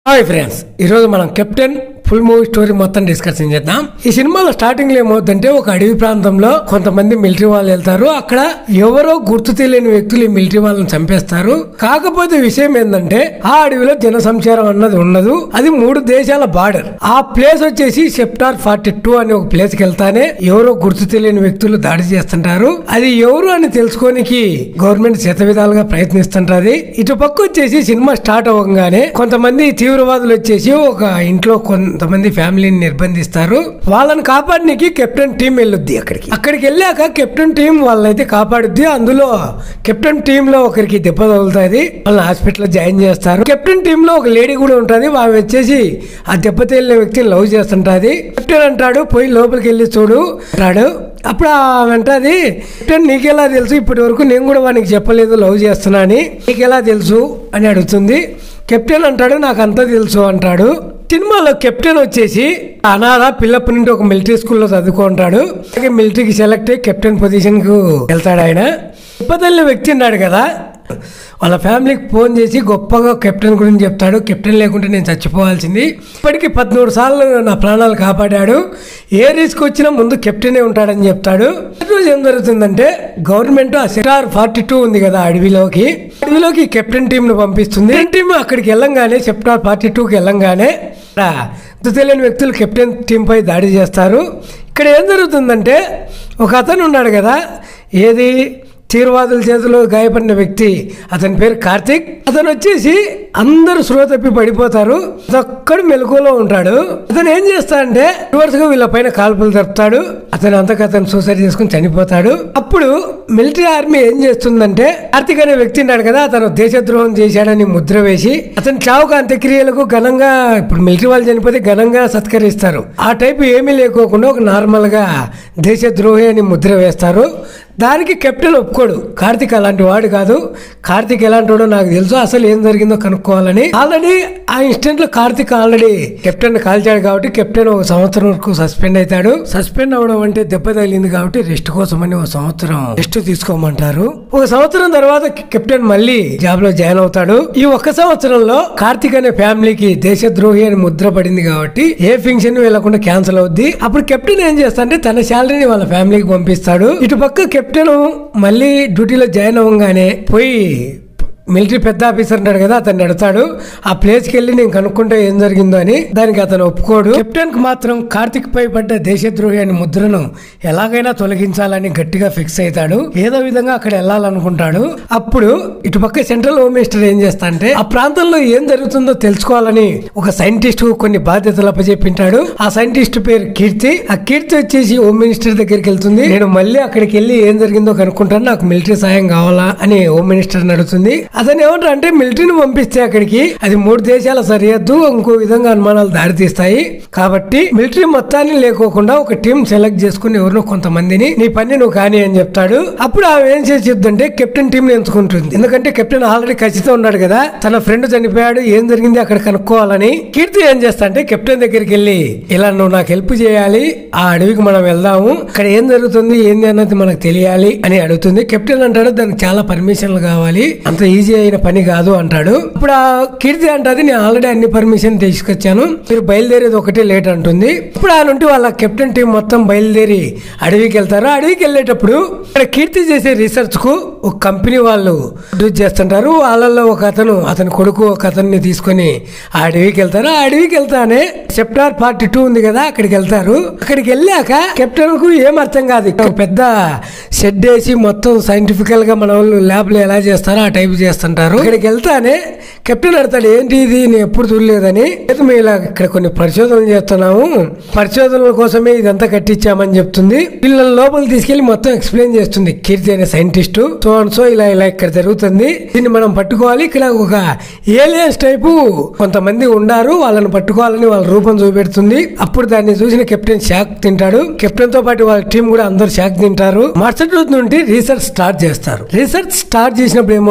hi friends ఈరోజు మనం captain full movie story మొత్తం డిస్కషన్ చేద్దాం ఈ సినిమాలో స్టార్టింగ్ లో ఏమవుతుందంటే ఒక అడవి ప్రాంతంలో కొంతమంది మిలిటరీ వాళ్ళు వెళ్తారు అక్కడ ఎవరో గుర్తు తెలియని వ్యక్తులు ఈ మిలిటరీ వాళ్ళని చంపేస్తారు కాకపోతే విషయం ఏంటంటే ఆ అడవిలో జన సంచారం అన్నది ఉండదు అది మూడు దేశాల బార్డర్ ఆ ప్లేస్ వచ్చేసి సెప్టార్ ఫార్టీ టూ అనే ఒక ప్లేస్ కి వెళ్తానే ఎవరో గుర్తు తెలియని వ్యక్తులు దాడి చేస్తుంటారు అది ఎవరు అని తెలుసుకోనికి గవర్నమెంట్ శత విధాలుగా ప్రయత్నిస్తుంటది ఇటు పక్క వచ్చేసి సినిమా స్టార్ట్ అవ్వగానే కొంతమంది తీవ్రవాదులు వచ్చేసి ఒక ఇంట్లో కొంతమంది ఫ్యామిలీని నిర్బంధిస్తారు వాళ్ళని కాపాడడానికి కెప్టెన్ టీం వెళ్ళొద్ది అక్కడికి అక్కడికి వెళ్ళాక కెప్టెన్ టీం వాళ్ళైతే కాపాడుద్ది అందులో కెప్టెన్ టీం లో ఒకరికి దెబ్బ తగులుతుంది వాళ్ళని హాస్పిటల్ జాయిన్ చేస్తారు కెప్టెన్ టీం లో ఒక లేడీ కూడా ఉంటుంది ఆమె వచ్చేసి ఆ దెబ్బ తేలిన వ్యక్తిని లవ్ చేస్తుంటది కెప్టెన్ అంటాడు పోయి లోపలికి వెళ్ళి చూడు అంటాడు అప్పుడు ఆమె అంటది కెప్టెన్ నీకెలా తెలుసు ఇప్పటి వరకు నేను కూడా వానికి చెప్పలేదు లవ్ చేస్తున్నా అని నీకెలా తెలుసు అని అడుగుతుంది కెప్టెన్ అంటాడు నాకు అంతా తెలుసు అంటాడు సినిమాలో కెప్టెన్ వచ్చేసి అనాథ పిల్లప్పటి నుండి ఒక మిలిటరీ స్కూల్లో చదువుకుంటాడు అలాగే మిలిటరీకి సెలెక్ట్ అయ్యి కెప్టెన్ పొజిషన్ కు వెళ్తాడు ఆయన ఇప్పదల్లి వ్యక్తి ఉన్నాడు కదా వాళ్ళ ఫ్యామిలీకి ఫోన్ చేసి గొప్పగా కెప్టెన్ గురించి చెప్తాడు కెప్టెన్ లేకుంటే నేను చచ్చిపోవాల్సింది ఇప్పటికీ పద్మూడు సార్లు నా ప్రాణాలు కాపాడాడు ఏ రిస్క్ వచ్చినా ముందు కెప్టెనే ఉంటాడని చెప్తాడు ఈ రోజు ఏం జరుగుతుందంటే గవర్నమెంట్ ఆ సెక్టార్ ఫార్టీ టూ ఉంది కదా అడవిలోకి అడవిలోకి కెప్టెన్ టీం ను పంపిస్తుంది టీం అక్కడికి వెళ్ళంగానే సెక్టార్ ఫార్టీ టూకి వెళ్ళంగానే ఇక్కడ గుర్తు తెలియని వ్యక్తులు కెప్టెన్ టీం పై దాడి చేస్తారు ఇక్కడ ఏం జరుగుతుందంటే ఒక అతను ఉన్నాడు కదా ఏది తీవ్రవాదుల చేతిలో గాయపడిన వ్యక్తి అతని పేరు కార్తిక్ అతను వచ్చేసి అందరూ స్లో తప్పి పడిపోతారు ఒక్కడు మెలకువలో ఉంటాడు అతను ఏం చేస్తాడంటే రివర్స్గా వీళ్ళ పైన కాల్పులు జరుపుతాడు అతను అంతకు అతను సూసైడ్ చేసుకుని చనిపోతాడు అప్పుడు మిలిటరీ ఆర్మీ ఏం చేస్తుందంటే కార్తిక్ అనే వ్యక్తి ఉన్నాడు కదా అతను దేశద్రోహం చేశాడని ముద్ర వేసి అతని చావుకు అంత్యక్రియలకు ఘనంగా ఇప్పుడు మిలిటరీ వాళ్ళు చనిపోతే ఘనంగా సత్కరిస్తారు ఆ టైపు ఏమీ లేకోకుండా ఒక నార్మల్ గా దేశద్రోహి అని ముద్ర వేస్తారు దానికి కెప్టెన్ ఒప్పుకోడు కార్తిక్ అలాంటి వాడు కాదు కార్తిక్ ఎలాంటి వాడో నాకు తెలుసు అసలు ఏం జరిగిందో కనుక్కోవాలని ఆల్రెడీ ఆ ఇన్స్టెంట్ లో కార్తిక్ ఆల్రెడీ కెప్టెన్ కాల్చాడు కాబట్టి కెప్టెన్ ఒక సంవత్సరం వరకు సస్పెండ్ అవుతాడు సస్పెండ్ అవడం అంటే దెబ్బ తగిలింది కాబట్టి రెస్ట్ కోసం అని ఒక సంవత్సరం రెస్ట్ తీసుకోమంటారు ఒక సంవత్సరం తర్వాత కెప్టెన్ మళ్ళీ జాబ్ లో జాయిన్ అవుతాడు ఈ ఒక్క సంవత్సరంలో కార్తిక్ అనే ఫ్యామిలీకి దేశద్రోహి అని ముద్ర పడింది కాబట్టి ఏ ఫంక్షన్ వెళ్లకుండా క్యాన్సిల్ అవుద్ది అప్పుడు కెప్టెన్ ఏం చేస్తాడంటే తన శాలరీని వాళ్ళ ఫ్యామిలీకి పంపిస్తాడు ఇటు పక్క కెప్టెన్ మళ్ళీ డ్యూటీలో జాయిన్ అవ్వగానే పోయి మిలిటరీ పెద్ద ఆఫీసర్ ఉంటాడు కదా అతన్ని అడుగుతాడు ఆ ప్లేస్ కి వెళ్ళి నేను కనుక్కుంటే ఏం జరిగిందో అని దానికి అతను ఒప్పుకోడు కెప్టెన్ కి మాత్రం కార్తిక్ పై పడ్డ దేశద్రోహి అనే ముద్రను ఎలాగైనా తొలగించాలని గట్టిగా ఫిక్స్ అవుతాడు ఏదో విధంగా అక్కడ వెళ్ళాలనుకుంటాడు అప్పుడు ఇటు పక్క సెంట్రల్ హోమ్ మినిస్టర్ ఏం చేస్తా అంటే ఆ ప్రాంతంలో ఏం జరుగుతుందో తెలుసుకోవాలని ఒక సైంటిస్ట్ కొన్ని బాధ్యతలు అప్పచెప్పింటాడు ఆ సైంటిస్ట్ పేరు కీర్తి ఆ కీర్తి వచ్చేసి హోమ్ మినిస్టర్ దగ్గరికి వెళ్తుంది నేను మళ్ళీ అక్కడికి వెళ్ళి ఏం జరిగిందో కనుక్కుంటాను నాకు మిలిటరీ సాయం కావాలా అని హోమ్ మినిస్టర్ అడుగుతుంది అతను ఏమంటారు అంటే మిలిటరీని పంపిస్తే అక్కడికి అది మూడు దేశాల సరిహద్దు ఇంకో విధంగా అనుమానాలు దారితీస్తాయి కాబట్టి మిలిటరీ మొత్తాన్ని లేకోకుండా ఒక టీం సెలెక్ట్ చేసుకుని ఎవరినో కొంతమందిని నీ పని నువ్వు కాని అని చెప్తాడు అప్పుడు ఆమె ఏం చేసి చెప్తుంటే కెప్టెన్ టీం ఎంచుకుంటుంది ఎందుకంటే కెప్టెన్ ఆల్రెడీ ఖచ్చితంగా ఉన్నాడు కదా తన ఫ్రెండ్ చనిపోయాడు ఏం జరిగింది అక్కడ కనుక్కోవాలని కీర్తి ఏం చేస్తా అంటే కెప్టెన్ దగ్గరికి వెళ్ళి ఇలా నువ్వు నాకు హెల్ప్ చేయాలి ఆ అడవికి మనం వెళ్దాము అక్కడ ఏం జరుగుతుంది ఏంది అన్నది మనకు తెలియాలి అని అడుగుతుంది కెప్టెన్ అంటాడు దానికి చాలా పర్మిషన్లు కావాలి అంత ఈజీ అయిన పని కాదు అంటాడు ఇప్పుడు ఆ కీర్తి అంటది నేను ఆల్రెడీ అన్ని పర్మిషన్ తీసుకొచ్చాను మీరు బయలుదేరేది ఒకటే లేట్ అంటుంది ఇప్పుడు ఆ నుండి వాళ్ళ కెప్టెన్ టీం మొత్తం బయలుదేరి అడవికి వెళ్తారు అడవికి వెళ్ళేటప్పుడు ఇక్కడ కీర్తి చేసే రీసెర్చ్ కు ఒక కంపెనీ వాళ్ళు యూజ్ చేస్తుంటారు వాళ్ళల్లో ఒక అతను అతని కొడుకు ఒక అతన్ని తీసుకొని ఆ అడవికి వెళ్తారు ఆ అడవికి వెళ్తానే సెప్టార్ ఫార్టీ టూ ఉంది కదా అక్కడికి వెళ్తారు అక్కడికి వెళ్ళాక కెప్టెన్ కు ఏం అర్థం కాదు ఇక్కడ ఒక పెద్ద షెడ్ వేసి మొత్తం సైంటిఫికల్ గా మన వాళ్ళు ల్యాబ్ లో ఎలా చేస్తారో ఆ టైప్ చేస్తుంటారు ఇక్కడికి వెళ్తానే కెప్టెన్ అడతాడు ఏంటి ఇది నేను ఎప్పుడు చూడలేదని "లేదు, మేము ఇలా ఇక్కడ కొన్ని పరిశోధనలు చేస్తున్నాము పరిశోధనల కోసమే ఇదంతా కట్టించామని చెప్తుంది వీళ్ళని లోపల తీసుకెళ్లి మొత్తం ఎక్స్ప్లెయిన్ చేస్తుంది కీర్తి అనే సైంటిస్ట్ సో అండ్ సో ఇలా ఇలా ఇక్కడ జరుగుతుంది దీన్ని మనం పట్టుకోవాలి ఇక్కడ ఒక ఏలియన్స్ టైపు కొంతమంది ఉండారు వాళ్ళని పట్టుకోవాలని వాళ్ళ రూపం చూపెడుతుంది అప్పుడు దాన్ని చూసిన కెప్టెన్ షాక్ తింటాడు కెప్టెన్ తో పాటు వాళ్ళ టీం కూడా అందరు షాక్ తింటారు మరుసటి రోజు నుండి రీసెర్చ్ స్టార్ట్ చేస్తారు రీసెర్చ్ స్టార్ట్ చేసినప్పుడు ఏమవుతుందంటే వీళ్ళు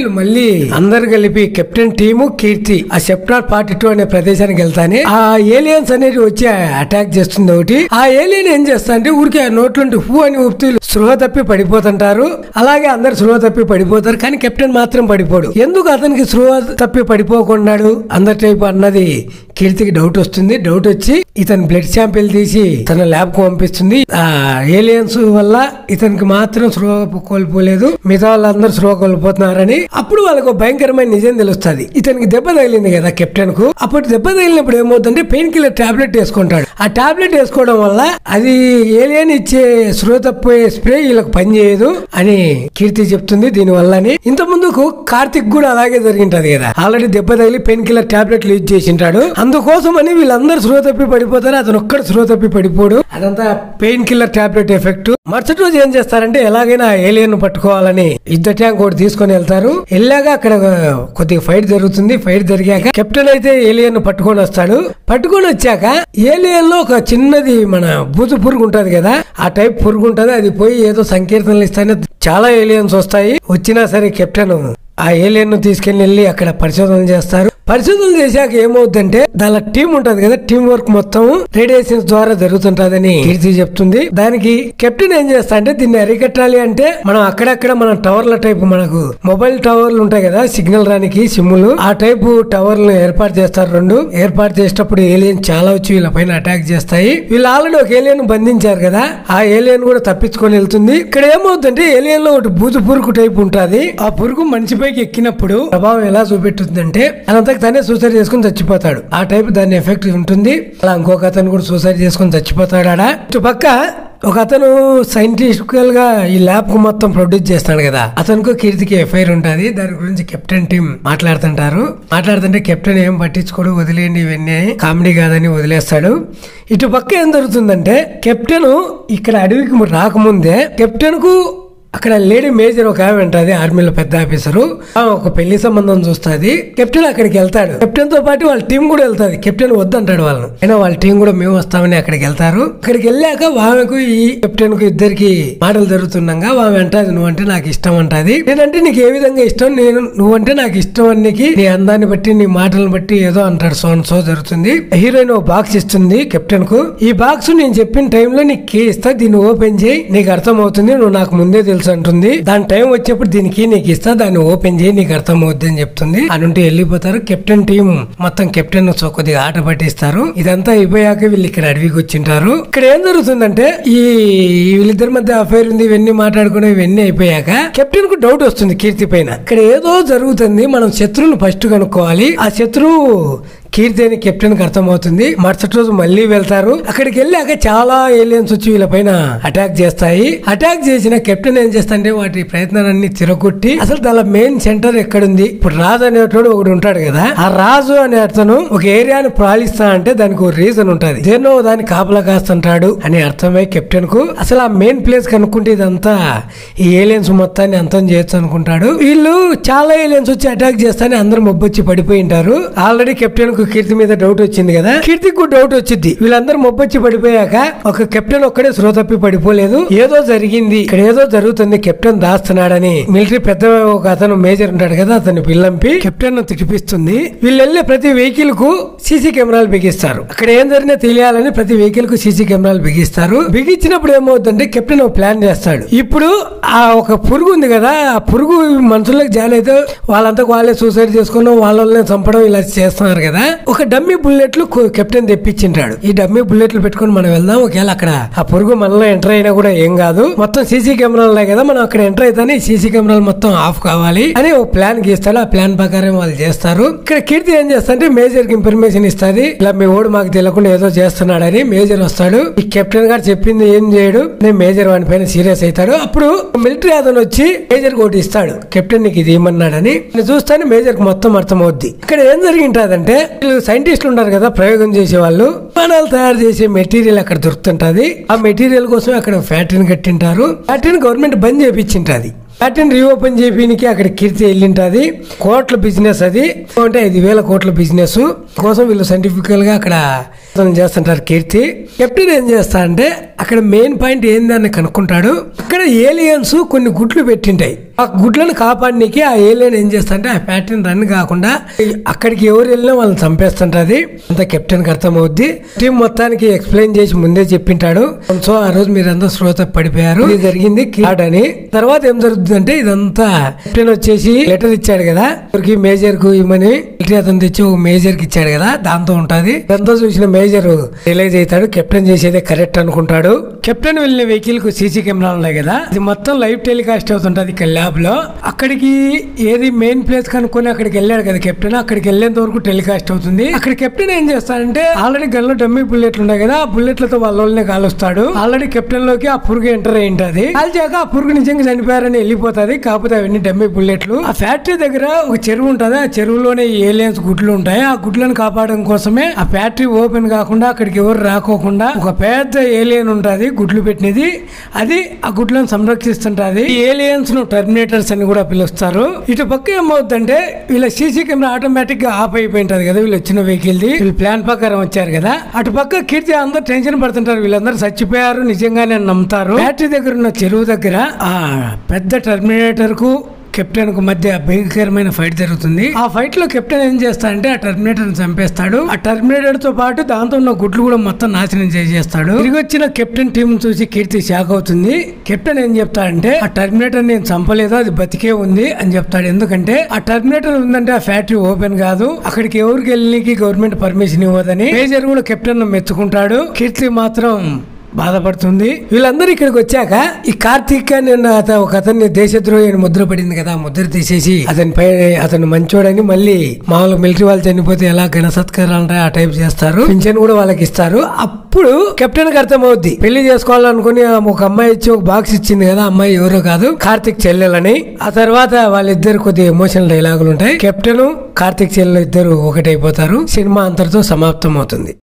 వీళ్ళు మళ్ళీ అందరు కలిపి కెప్టెన్ టీము కీర్తి ఆ సెప్టార్ పార్టీ టూ అనే ప్రదేశానికి వెళ్తానే ఆ ఏలియన్స్ అనేది వచ్చి అటాక్ చేస్తుంది ఒకటి ఆ ఏలియన్ ఏం చేస్తా అంటే ఊరికి ఆ నోట్లుంటే హూ అని ఊపితే సృహ తప్పి పడిపోతుంటారు అలాగే అందరు సృహ తప్పి పడిపోతారు కానీ కెప్టెన్ మాత్రం పడిపోడు ఎందుకు అతనికి సృహ తప్పి పడిపోకున్నాడు అందరి టైపు అన్నది కీర్తికి డౌట్ వస్తుంది డౌట్ వచ్చి ఇతని బ్లడ్ శాంపిల్ తీసి తన ల్యాబ్ కు పంపిస్తుంది ఆ ఏలియన్స్ వల్ల ఇతనికి మాత్రం స్పృహ కోల్పోలేదు మిగతా వాళ్ళందరూ స్పృహ కోల్పోతున్నారని అప్పుడు వాళ్ళకు ఒక భయంకరమైన నిజం తెలుస్తుంది ఇతనికి దెబ్బ తగిలింది కదా కెప్టెన్ కు అప్పుడు దెబ్బ తగిలినప్పుడు ఏమవుతుందంటే పెయిన్ కిల్లర్ టాబ్లెట్ వేసుకుంటాడు ఆ టాబ్లెట్ వేసుకోవడం వల్ల అది ఏలియన్ ఇచ్చే స్పృహ తప్పోయే స్ప్రే వీళ్ళకి పనిచేయదు అని కీర్తి చెప్తుంది దీని వల్లని ఇంత ముందుకు కార్తిక్ కూడా అలాగే జరిగింటది కదా ఆల్రెడీ దెబ్బ తగిలి పెయిన్ కిల్లర్ టాబ్లెట్లు యూజ్ చేసింటాడు అందుకోసం అని వీళ్ళందరూ స్పృహ తప్పి పడిపోతారు అతను ఒక్కడు స్పృహ తప్పి పడిపోడు అదంతా పెయిన్ కిల్లర్ టాబ్లెట్ ఎఫెక్ట్ మరుసటి రోజు ఏం చేస్తారంటే ఎలాగైనా ఏలియన్ పట్టుకోవాలని యుద్ధ ట్యాంక్ ఒకటి తీసుకొని వెళ్తారు వెళ్ళాక అక్కడ కొద్దిగా ఫైట్ జరుగుతుంది ఫైట్ జరిగాక కెప్టెన్ అయితే ఏలియన్ పట్టుకొని వస్తాడు పట్టుకొని వచ్చాక ఏలియన్ లో ఒక చిన్నది మన బూతు పురుగు ఉంటది కదా ఆ టైప్ పురుగు ఉంటది అది పోయి ఏదో సంకీర్తనలు ఇస్తానే చాలా ఏలియన్స్ వస్తాయి వచ్చినా సరే కెప్టెన్ ఆ ఏలియన్ ను తీసుకెళ్లి వెళ్ళి అక్కడ పరిశోధన చేస్తారు పరిశోధన చేశాక ఏమవుతుందంటే దాని టీం ఉంటది కదా టీం వర్క్ మొత్తం రేడియేషన్స్ ద్వారా జరుగుతుంటదని కీర్తి చెప్తుంది దానికి కెప్టెన్ ఏం చేస్తా అంటే దీన్ని అరికట్టాలి అంటే మనం అక్కడక్కడ మన టవర్ల టైప్ మనకు మొబైల్ టవర్లు ఉంటాయి కదా సిగ్నల్ రానికి సిమ్ములు ఆ టైపు టవర్లు ఏర్పాటు చేస్తారు రెండు ఏర్పాటు చేసేటప్పుడు ఏలియన్ చాలా వచ్చి వీళ్ళ పైన అటాక్ చేస్తాయి వీళ్ళు ఆల్రెడీ ఒక ఏలియన్ బంధించారు కదా ఆ ఏలియన్ కూడా తప్పించుకొని వెళ్తుంది ఇక్కడ ఏమవుతుందంటే ఏలియన్ లో ఒకటి బూజు పురుగు టైప్ ఉంటది ఆ పురుగు మనిషిపైకి ఎక్కినప్పుడు ప్రభావం ఎలా చూపెట్టుందంటే అనంతకు తనే సూసైడ్ చేసుకుని చచ్చిపోతాడు ఆ టైప్ దాని ఎఫెక్ట్ ఉంటుంది అలా ఇంకొక అతను కూడా సూసైడ్ చేసుకుని చచ్చిపోతాడు ఆడ ఇటు పక్క ఒక అతను సైంటిఫికల్ గా ఈ ల్యాబ్ కు మొత్తం ప్రొడ్యూస్ చేస్తాడు కదా అతనికి కీర్తికి ఎఫ్ఐఆర్ ఉంటది దాని గురించి కెప్టెన్ టీం మాట్లాడుతుంటారు మాట్లాడుతుంటే కెప్టెన్ ఏం పట్టించుకోడు వదిలేయండి ఇవన్నీ కామెడీ కాదని వదిలేస్తాడు ఇటు పక్క ఏం జరుగుతుందంటే కెప్టెన్ ఇక్కడ అడవికి రాకముందే కెప్టెన్ కు అక్కడ లేడీ మేజర్ ఒక ఆమె ఉంటుంది ఆర్మీలో పెద్ద ఆఫీసరు ఆమె ఒక పెళ్లి సంబంధం చూస్తుంది కెప్టెన్ అక్కడికి వెళ్తాడు కెప్టెన్ తో పాటు వాళ్ళ టీం కూడా వెళ్తాది కెప్టెన్ వద్దంటాడు వాళ్ళను అయినా వాళ్ళ టీం కూడా మేము వస్తామని అక్కడికి వెళ్తారు అక్కడికి వెళ్ళాక ఆమెకు ఈ కెప్టెన్ కు ఇద్దరికి మాటలు జరుగుతున్నాగా ఆమె అంటది నువ్వంటే నాకు ఇష్టం అంటది నేనంటే నీకు ఏ విధంగా ఇష్టం నేను నువ్వంటే నాకు ఇష్టం అన్నికి నీ అందాన్ని బట్టి నీ మాటలను బట్టి ఏదో అంటాడు సో సో జరుగుతుంది హీరోయిన్ ఓ బాక్స్ ఇస్తుంది కెప్టెన్ కు ఈ బాక్స్ నేను చెప్పిన టైంలో నీకు కీ ఇస్తా దీన్ని ఓపెన్ చేయి నీకు అర్థం అవుతుంది నువ్వు నాకు ముందే తెలుసు అంటుంది దాని టైం వచ్చేప్పుడు దీనికి నీకు ఇస్తా దాన్ని ఓపెన్ చేయి నీకు అర్థం అవుద్ది అని చెప్తుంది అనుంటే వెళ్ళిపోతారు కెప్టెన్ టీం మొత్తం కెప్టెన్ సో కొద్దిగా ఆట పట్టిస్తారు ఇదంతా అయిపోయాక వీళ్ళు ఇక్కడ అడవికి వచ్చింటారు ఇక్కడ ఏం జరుగుతుందంటే ఈ వీళ్ళిద్దరి మధ్య అఫైర్ ఉంది ఇవన్నీ మాట్లాడుకునే ఇవన్నీ అయిపోయాక కెప్టెన్ కు డౌట్ వస్తుంది కీర్తి పైన ఇక్కడ ఏదో జరుగుతుంది మనం శత్రువుని ఫస్ట్ కనుక్కోవాలి ఆ శత్రువు కీర్తి అని కెప్టెన్ కి అర్థమవుతుంది మరుసటి రోజు మళ్ళీ వెళ్తారు అక్కడికి వెళ్ళాక చాలా ఏలియన్స్ వచ్చి వీళ్ళ పైన అటాక్ చేస్తాయి అటాక్ చేసిన కెప్టెన్ ఏం చేస్తాంటే వాటి ప్రయత్నాలన్నీ తిరగొట్టి అసలు దాని మెయిన్ సెంటర్ ఎక్కడుంది ఇప్పుడు రాజు అనేటోడు ఒకడు ఉంటాడు కదా ఆ రాజు అనే అతను ఒక ఏరియాని పాలిస్తా అంటే దానికి ఒక రీజన్ ఉంటది దేన్నో దాన్ని కాపలా కాస్తుంటాడు అని అర్థమై కెప్టెన్ కు అసలు ఆ మెయిన్ ప్లేస్ కనుక్కుంటే ఇదంతా ఈ ఏలియన్స్ మొత్తాన్ని అంతం చేయొచ్చు అనుకుంటాడు వీళ్ళు చాలా ఏలియన్స్ వచ్చి అటాక్ చేస్తానే అందరూ మొబ్బొచ్చి పడిపోయి ఉంటారు ఆల్రెడీ కెప్టెన్ కు కీర్తి మీద డౌట్ వచ్చింది కదా కీర్తికి డౌట్ వచ్చింది వీళ్ళందరూ మొబ్బొచ్చి పడిపోయాక ఒక కెప్టెన్ ఒక్కడే స్లో తప్పి పడిపోలేదు ఏదో జరిగింది ఇక్కడ ఏదో జరుగుతుంది కెప్టెన్ దాస్తున్నాడని మిలిటరీ పెద్ద ఒక అతను మేజర్ ఉంటాడు కదా అతన్ని పిల్లంపి కెప్టెన్ ను తిడిపిస్తుంది వీళ్ళు వెళ్ళే ప్రతి వెహికల్ కు సీసీ కెమెరాలు బిగిస్తారు అక్కడ ఏం జరిగినా తెలియాలని ప్రతి వెహికల్ కు సీసీ కెమెరాలు బిగిస్తారు బిగించినప్పుడు ఏమవుతుందంటే కెప్టెన్ ఒక ప్లాన్ చేస్తాడు ఇప్పుడు ఆ ఒక పురుగు ఉంది కదా ఆ పురుగు మనుషులకు జాయిన్ అయితే వాళ్ళంతా వాళ్ళే సూసైడ్ చేసుకుని వాళ్ళని చంపడం ఇలా చేస్తున్నారు కదా ఒక డమ్మీ బుల్లెట్లు కు- కెప్టెన్ తెప్పించింటాడు ఈ డమ్మీ బుల్లెట్లు పెట్టుకొని మనం వెళ్దాం ఒకవేళ అక్కడ ఆ పురుగు మనలో ఎంటర్ అయినా కూడా ఏం కాదు మొత్తం సీసీ కెమెరాలు ఉన్నాయి కదా మనం అక్కడ ఎంటర్ అయితేనే సీసీ కెమెరాలు మొత్తం ఆఫ్ కావాలి అని ఒక ప్లాన్ గీస్తాడు ఆ ప్లాన్ ప్రకారం వాళ్ళు చేస్తారు ఇక్కడ కీర్తి ఏం చేస్తారంటే మేజర్ కి ఇన్ఫర్మేషన్ ఇస్తుంది ఇలా మీ ఓడు మాకు తెలియకుండా ఏదో చేస్తున్నాడని మేజర్ వస్తాడు ఈ కెప్టెన్ గారు చెప్పింది ఏం చేయడు నేను మేజర్ వాని పైన సీరియస్ అవుతాడు అప్పుడు మిలిటరీ అతను వచ్చి మేజర్ ఒకటి ఇస్తాడు కెప్టెన్ నీకు ఇది ఇమ్మన్నాడని నేను చూస్తానే మేజర్ కి మొత్తం అర్థమవుద్ది ఇక్కడ ఏం జరిగింటదంటే వీళ్ళు సైంటిస్టులు ఉంటారు కదా ప్రయోగం చేసే వాళ్ళు విమానాలు తయారు చేసే మెటీరియల్ అక్కడ దొరుకుతుంటది ఆ మెటీరియల్ కోసం అక్కడ ఫ్యాక్టరీని కట్టింటారు ఫ్యాక్టరీని గవర్నమెంట్ బంద్ చేపించింటది ఫ్యాక్టరీని రీఓపెన్ చేయడానికి అక్కడ కీర్తి వెళ్ళింటది కోట్ల బిజినెస్ అది అంటే ఐదు వేల కోట్ల బిజినెస్ కోసం వీళ్ళు సైంటిఫికల్ గా అక్కడ అతను చేస్తుంటారు కీర్తి కెప్టెన్ ఏం చేస్తా అంటే అక్కడ మెయిన్ పాయింట్ ఏందని కనుక్కుంటాడు అక్కడ ఏలియన్స్ కొన్ని గుడ్లు పెట్టింటాయి ఆ గుడ్లను కాపాడనీకి ఆ ఏలియన్ ఏం చేస్తాంటే ఆ ఫ్యాక్టరీని రన్ కాకుండా అక్కడికి ఎవరు వెళ్ళినా వాళ్ళని చంపేస్తుంటది అంత కెప్టెన్ కి అర్థమవుద్ది టీం మొత్తానికి ఎక్స్ప్లెయిన్ చేసి ముందే చెప్పింటాడు సో ఆ రోజు మీరంతా శ్రోత పడిపోయారు ఇది జరిగింది కిలాడ్ అని తర్వాత ఏం జరుగుతుందంటే ఇదంతా కెప్టెన్ వచ్చేసి లెటర్ ఇచ్చాడు కదా ఎవరికి మేజర్ కు ఇవ్వమని మిలిటరీ అతను తెచ్చి ఒక మేజర్ కి ఇచ్చాడు కదా దాంతో ఉంటది ఇదంతా చూసిన మేజర్ రియలైజ్ అవుతాడు కెప్టెన్ చేసేదే కరెక్ట్ అనుకుంటాడు కెప్టెన్ వెళ్ళిన వెహికల్ కు సీసీ కెమెరాలు ఉన్నాయి కదా ఇది మొత్తం లైవ్ టెలికాస్ట్ అవుతుంటది ఇక్కడ ల్యాబ్ లో అక్కడికి ఏది మెయిన్ ప్లేస్ కనుక్కొని అక్కడికి వెళ్ళాడు కదా కెప్టెన్ అక్కడికి వెళ్ళేంత వరకు టెలికాస్ట్ అవుతుంది అక్కడ కెప్టెన్ ఏం చేస్తాడంటే ఆల్రెడీ గన్లో డమ్మీ బుల్లెట్లు ఉన్నాయి కదా ఆ బుల్లెట్లతో వాళ్ళ వాళ్ళని కాలుస్తాడు ఆల్రెడీ కెప్టెన్ లోకి ఆ పురుగు ఎంటర్ అయి ఉంటది కాల్చాక ఆ పురుగు నిజంగా చనిపోయారని వెళ్ళిపోతుంది కాకపోతే అవన్నీ డమ్మీ బుల్లెట్లు ఆ ఫ్యాక్టరీ దగ్గర ఒక చెరువు ఉంటది ఆ చెరువులోనే ఏలియన్స్ గుడ్లు ఉంటాయి ఆ గుడ్లను కాపాడడం కోసమే ఆ ఫ్యాక్టరీ ఓపెన్ కాకుండా అక్కడికి ఎవరు రాకోకుండా ఒక పెద్ద ఏలియన్ ఉంటది గుడ్లు పెట్టినది అది ఆ గుడ్లను సంరక్షిస్తుంటది ఈ ఏలియన్స్ ను టర్మినేటర్స్ అని కూడా పిలుస్తారు ఇటు పక్క ఏమవుతుందంటే వీళ్ళ సీసీ కెమెరా ఆటోమేటిక్ గా ఆఫ్ అయిపోయి ఉంటది కదా వీళ్ళు వచ్చిన వెహికల్ ది వీళ్ళు ప్లాన్ ప్రకారం వచ్చారు కదా అటు పక్క కీర్తి అందరూ టెన్షన్ పడుతుంటారు వీళ్ళందరూ చచ్చిపోయారు నిజంగానే నమ్ముతారు ఫ్యాక్టరీ దగ్గర ఉన్న చెరువు దగ్గర ఆ పెద్ద టర్మినేటర్ కు కెప్టెన్ కు మధ్య భయంకరమైన ఫైట్ జరుగుతుంది ఆ ఫైట్ లో కెప్టెన్ ఏం చేస్తాడంటే ఆ టర్మినేటర్ చంపేస్తాడు ఆ టర్మినేటర్ తో పాటు దాంతో ఉన్న గుడ్లు కూడా మొత్తం నాశనం చేసేస్తాడు తిరిగి వచ్చిన కెప్టెన్ టీం చూసి కీర్తి షాక్ అవుతుంది కెప్టెన్ ఏం చెప్తాడంటే ఆ టర్మినేటర్ నేను చంపలేదు అది బతికే ఉంది అని చెప్తాడు ఎందుకంటే ఆ టర్మినేటర్ ఉందంటే ఆ ఫ్యాక్టరీ ఓపెన్ కాదు అక్కడికి ఎవరికి వెళ్ళడానికి గవర్నమెంట్ పర్మిషన్ ఇవ్వదని మేజర్ కూడా కెప్టెన్ మెచ్చుకుంటాడు కీర్తి మాత్రం బాధపడుతుంది వీళ్ళందరూ ఇక్కడికి వచ్చాక ఈ కార్తీక్ అని అన్న అత- ఒక అతన్ని దేశద్రోహి అని ముద్ర పడింది కదా ఆ ముద్ర తీసేసి అతని పై అతను మంచోడని మళ్ళీ మామూలుగా మిలిటరీ వాళ్ళు చనిపోతే ఎలా ఘన సత్కారాలు ఉంటాయి ఆ టైప్ చేస్తారు పింఛన్ కూడా వాళ్ళకి ఇస్తారు అప్పుడు కెప్టెన్ కి అర్థమవుద్ది పెళ్లి చేసుకోవాలనుకుని ఆ ఒక అమ్మాయి ఇచ్చి ఒక బాక్స్ ఇచ్చింది కదా ఆ అమ్మాయి ఎవరో కాదు కార్తీక్ చెల్లెలని ఆ తర్వాత వాళ్ళిద్దరు కొద్దిగా ఎమోషనల్ డైలాగులు ఉంటాయి కెప్టెన్ కార్తీక్ చెల్లెలు ఇద్దరు ఒకటైపోతారు సినిమా అంతటితో సమాప్తం అవుతుంది